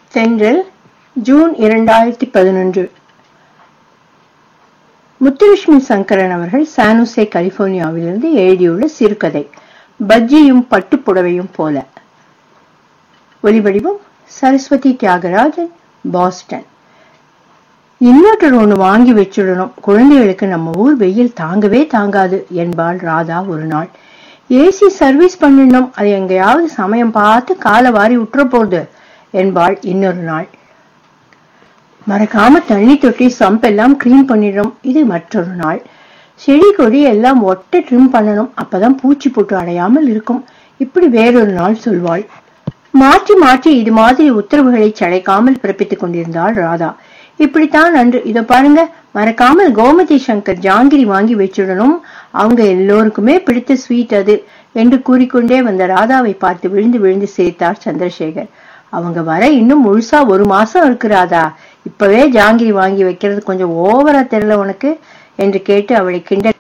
தென்றல் ஜூன் இரண்டாயிரத்தி பதினொன்று முத்துலட்சுமி சங்கரன் அவர்கள் சானுசே கலிபோர்னியாவிலிருந்து எழுதியுள்ள சிறுகதை பஜ்ஜியும் பட்டுப்புடவையும் போல ஒலிவடிவம் சரஸ்வதி தியாகராஜன் பாஸ்டன் இன்வெர்டர் ஒன்று வாங்கி வச்சுடணும் குழந்தைகளுக்கு நம்ம ஊர் வெயில் தாங்கவே தாங்காது என்பாள் ராதா ஒரு நாள் ஏசி சர்வீஸ் பண்ணிடணும் அது எங்கேயாவது சமயம் பார்த்து காலை வாரி விட்டுற போகுது என்பாள் இன்னொரு நாள் மறக்காம தண்ணி தொட்டி சம்ப் எல்லாம் க்ளீன் பண்ணிடும் இது மற்றொரு நாள் செடி கொடி எல்லாம் ஒட்ட ட்ரிம் பண்ணணும் அப்பதான் பூச்சி போட்டு அடையாமல் இருக்கும் இப்படி வேறொரு நாள் சொல்வாள் மாற்றி மாற்றி இது மாதிரி உத்தரவுகளை சளைக்காமல் பிறப்பித்துக் கொண்டிருந்தாள் ராதா இப்படித்தான் அன்று இத பாருங்க மறக்காமல் கோமதி சங்கர் ஜாங்கிரி வாங்கி வச்சிடணும் அவங்க எல்லோருக்குமே பிடித்த ஸ்வீட் அது என்று கூறிக்கொண்டே வந்த ராதாவை பார்த்து விழுந்து விழுந்து சிரித்தார் சந்திரசேகர் அவங்க வர இன்னும் முழுசா ஒரு மாசம் இருக்கு ராதா இப்பவே ஜாங்கிரி வாங்கி வைக்கிறது கொஞ்சம் ஓவரா தெரியல உனக்கு என்று கேட்டு அவளை கிண்டல்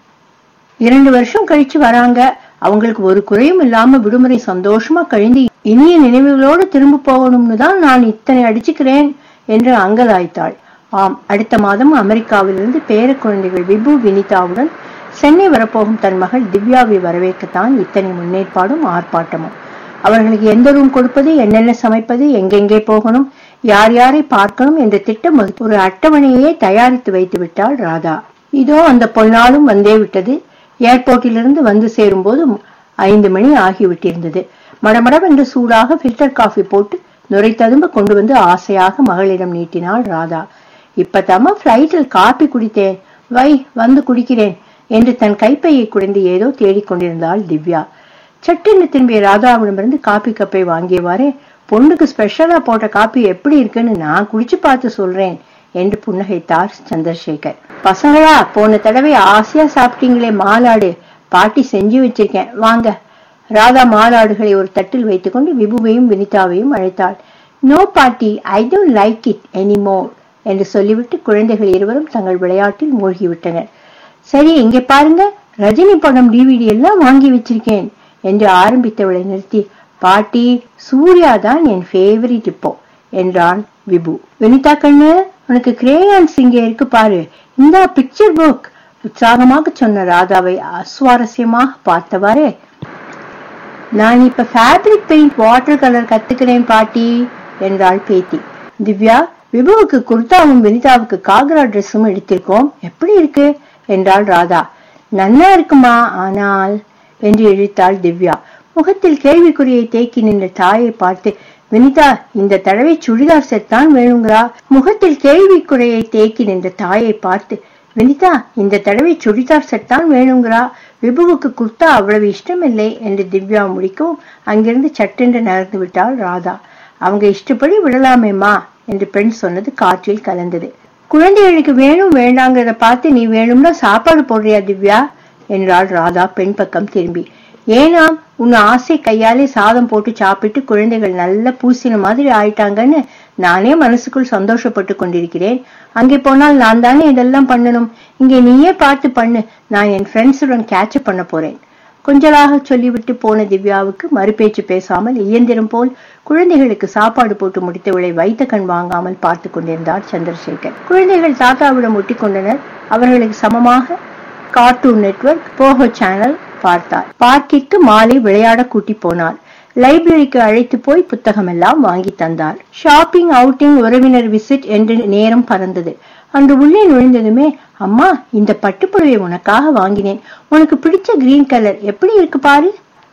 இரண்டு வருஷம் கழிச்சு வராங்க அவங்களுக்கு ஒரு குறையும் இல்லாம விடுமுறை சந்தோஷமா கழிந்து இனிய நினைவுகளோடு திரும்ப போகணும்னு தான் நான் இத்தனை அடிச்சுக்கிறேன் என்று அங்கலாய்த்தாள் ஆம் அடுத்த மாதம் அமெரிக்காவிலிருந்து பேர குழந்தைகள் விபு வினிதாவுடன் சென்னை வரப்போகும் தன் மகள் திவ்யாவை வரவேற்கத்தான் இத்தனை முன்னேற்பாடும் ஆர்ப்பாட்டமும் அவர்களுக்கு எந்த ரூம் கொடுப்பது என்னென்ன சமைப்பது எங்கெங்கே போகணும் யார் யாரை பார்க்கணும் என்ற திட்டம் ஒரு அட்டவணையே தயாரித்து வைத்து விட்டாள் ராதா இதோ அந்த பொன்னாலும் வந்தே விட்டது ஏர்போர்ட்டிலிருந்து வந்து சேரும்போது ஐந்து மணி ஆகிவிட்டிருந்தது மடமடவென்று சூடாக ஃபில்டர் காஃபி போட்டு நுரை ததும்ப கொண்டு வந்து ஆசையாக மகளிடம் நீட்டினாள் ராதா இப்பதாம்மா பிளைட்டில் காப்பி குடித்தேன் வை வந்து குடிக்கிறேன் என்று தன் கைப்பையை குடைந்து ஏதோ தேடிக்கொண்டிருந்தாள் திவ்யா சட்டென்று திரும்பிய ராதாவிடமிருந்து காப்பி கப்பை வாங்கியவாறே பொண்ணுக்கு ஸ்பெஷலா போட்ட காப்பி எப்படி இருக்குன்னு நான் குடிச்சு பார்த்து சொல்றேன் என்று புன்னகைத்தார் சந்திரசேகர் பசங்களா போன தடவை ஆசையா சாப்பிட்டீங்களே மாலாடு பாட்டி செஞ்சு வச்சிருக்கேன் வாங்க ராதா மாலாடுகளை ஒரு தட்டில் வைத்துக்கொண்டு விபுவையும் வினிதாவையும் அழைத்தாள் நோ பாட்டி I don't like it anymore என்று சொல்லிவிட்டு குழந்தைகள் இருவரும் தங்கள் விளையாட்டில் மூழ்கிவிட்டனர் சரி இங்கே பாருங்க ரஜினி படம் டிவிடி எல்லாம் வாங்கி வச்சிருக்கேன் என்று ஆரம்பித்தவளை நிறுத்தி பாட்டி சூர்யா தான் என் ஃபேவரிட் இப்போ என்றான் விபு வினிதா கண்ணு உனக்கு கிரேயான்ஸ் இங்கே இருக்கு பாரு இந்த பிக்சர் புக் உற்சாகமாக சொன்ன ராதாவை அஸ்வாரஸ்யமாக பார்த்தவாறே நான் இப்ப ஃபேப்ரிக் பெயிண்ட் வாட்டர் கலர் கத்துக்கிறேன் பாட்டி என்றாள் பேத்தி திவ்யா விபுவுக்கு குர்தாவும் வினிதாவுக்கு காக்ரா ட்ரெஸ்ஸும் எடுத்திருக்கோம் எப்படி இருக்கு என்றாள் ராதா நன்னா இருக்குமா ஆனால் என்று இழுத்தாள் திவ்யா முகத்தில் கேள்விக்குறியை தேக்கி நின்ற தாயை பார்த்து வினிதா இந்த தடவை சுடிதார் செட் தான் வேணுங்கிறா முகத்தில் கேள்விக்குறையை தேக்கி நின்ற தாயை பார்த்து வினிதா இந்த தடவை சுடிதார் செட் தான் வேணுங்கிறா விபுவுக்கு குர்த்தா அவ்வளவு இஷ்டமில்லை என்று திவ்யா முடிக்கவும் அங்கிருந்து சட்டென்று நகர்ந்து விட்டாள் ராதா அவங்க இஷ்டப்படி விடலாமேம்மா என்று பெண் சொன்னது காற்றில் கலந்தது குழந்தைகளுக்கு வேணும் வேண்டாங்கிறத பார்த்து நீ வேணும்னா சாப்பாடு போடுறியா திவ்யா என்றாள் ராதா பெண் பக்கம் திரும்பி ஏனாம் உன் ஆசை கையாலே சாதம் போட்டு சாப்பிட்டு குழந்தைகள் நல்ல பூசின மாதிரி ஆயிட்டாங்கன்னு நானே மனசுக்குள் சந்தோஷப்பட்டு கொண்டிருக்கிறேன் அங்கே போனால் நான் தானே இதெல்லாம் பண்ணணும் இங்கே நீயே பார்த்து பண்ணு நான் என் ஃப்ரெண்ட்ஸுடன் கேட்சப் பண்ண போறேன் கொஞ்சலாக சொல்லிவிட்டு போன திவ்யாவுக்கு மறுபேச்சு பேசாமல் இயந்திரம் போல் குழந்தைகளுக்கு சாப்பாடு போட்டு முடித்தவளை வைத்த கண் வாங்காமல் பார்த்து கொண்டிருந்தார் சந்திரசேகர் குழந்தைகள் தாத்தாவிடம் ஒட்டி கொண்டனர் அவர்களுக்கு சமமாக கார்ட்டூன் நெட்வொர்க் போகோ சேனல் பார்த்தார் பார்க்கிற்கு மாலை விளையாட கூட்டி போனார் லைப்ரரிக்கு அழைத்து போய் புத்தகம் எல்லாம் வாங்கி தந்தார் ஷாப்பிங் அவுட்டிங் உறவினர் விசிட் என்று நேரம் பறந்தது அன்று உள்ளே நுழைந்ததுமே அம்மா இந்த பட்டுப்புடவை உனக்காக வாங்கினேன் உனக்கு பிடிச்ச கிரீன் கலர் எப்படி இருக்கு பாரு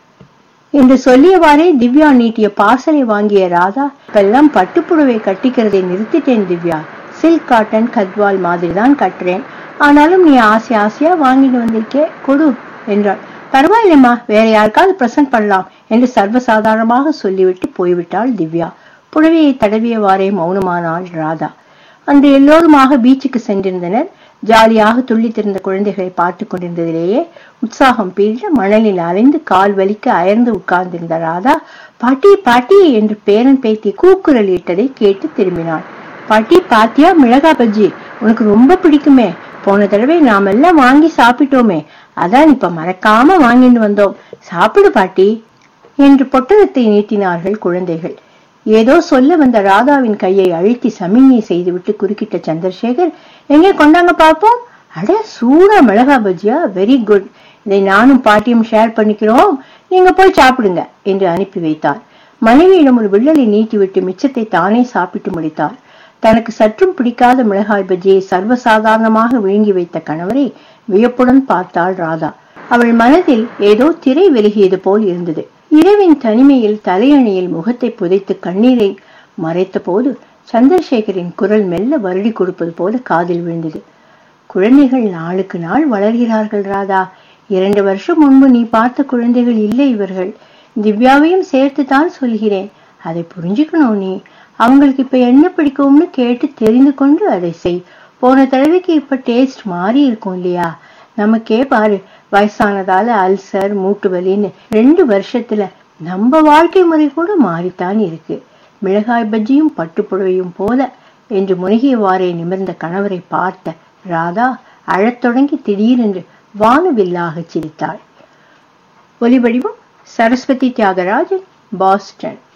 என்று சொல்லியவாறே திவ்யா நீட்டிய பார்சலை வாங்கிய ராதா இப்பெல்லாம் பட்டுப்புடவை கட்டிக்கிறதை நிறுத்திட்டேன் திவ்யா சில்க் காட்டன் கத்வால் மாதிரி தான் கட்டுறேன் ஆனாலும் நீ ஆசை ஆசையா வாங்கிட்டு வந்திருக்கே கொடு என்றாள் பரவாயில்லைம்மா வேற யாருக்காவது பிரசன்ட் பண்ணலாம் என்று சர்வசாதாரணமாக சொல்லிவிட்டு போய்விட்டாள் திவ்யா புடவையை தடவியவாறே மௌனமானாள் ராதா அன்று எல்லோருமாக பீச்சுக்கு சென்றிருந்தனர் ஜாலியாக துள்ளித்திருந்த குழந்தைகளை பார்த்து கொண்டிருந்ததிலேயே உற்சாகம் பீழ மணலில் அலைந்து கால் வலிக்க அயர்ந்து உட்கார்ந்திருந்த ராதா பாட்டி பாட்டி என்று பேரன் பேத்தி கூக்குரல் இட்டதை கேட்டு திரும்பினாள் பாட்டி பாத்தியா மிளகா பஜ்ஜி உனக்கு ரொம்ப பிடிக்குமே போன தடவை நாம எல்லாம் வாங்கி சாப்பிட்டோமே அதான் இப்ப மறக்காம வாங்கிட்டு வந்தோம் சாப்பிடு பாட்டி என்று பொட்டலத்தை நீட்டினார்கள் குழந்தைகள் ஏதோ சொல்ல வந்த ராதாவின் கையை அழுத்தி சமிஞ்ஞை செய்துவிட்டு குறுக்கிட்ட சந்திரசேகர் எங்கே கொண்டாங்க பார்ப்போம் அட சூடா மிளகா பஜ்ஜியா வெரி குட் இதை நானும் பாட்டியும் ஷேர் பண்ணிக்கிறோம் நீங்க போய் சாப்பிடுங்க என்று அனுப்பி வைத்தார் மனைவியிடம் ஒரு வில்லலை நீட்டிவிட்டு மிச்சத்தை தானே சாப்பிட்டு முடித்தார் தனக்கு சற்றும் பிடிக்காத மிளகாய் பஜ்ஜியை சர்வசாதாரணமாக விழுங்கி வைத்த கணவரை வியப்புடன் பார்த்தாள் ராதா அவள் மனதில் ஏதோ திரை விலகியது போல் இருந்தது இரவின் தனிமையில் தலையணியில் முகத்தை புதைத்து கண்ணீரை மறைத்த போது சந்திரசேகரின் குரல் மெல்ல வருடி கொடுப்பது போல காதில் விழுந்தது குழந்தைகள் நாளுக்கு நாள் வளர்கிறார்கள் ராதா இரண்டு வருஷம் முன்பு நீ பார்த்த குழந்தைகள் இல்லை இவர்கள் திவ்யாவையும் சேர்த்து தான் சொல்கிறேன் அதை புரிஞ்சுக்கணும் நீ அவங்களுக்கு இப்ப என்ன பிடிக்கும்னு கேட்டு தெரிந்து கொண்டு அதை செய் போன தடவைக்கு இப்ப டேஸ்ட் மாறி இருக்கும் இல்லையா நமக்கே பாரு வயசானதால அல்சர் மூட்டு வலின்னு ரெண்டு வருஷத்துல நம்ம வாழ்க்கை முறை கூட மாறித்தான் இருக்கு மிளகாய் பஜ்ஜியும் பட்டுப்புடவையும் போல என்று முனகியவாறே நிமிர்ந்த கணவரை பார்த்த ராதா அழத் தொடங்கி திடீரென்று வானவில்லாகச் சிரித்தாள் ஒலிவடிவம் சரஸ்வதி தியாகராஜன் பாஸ்டன்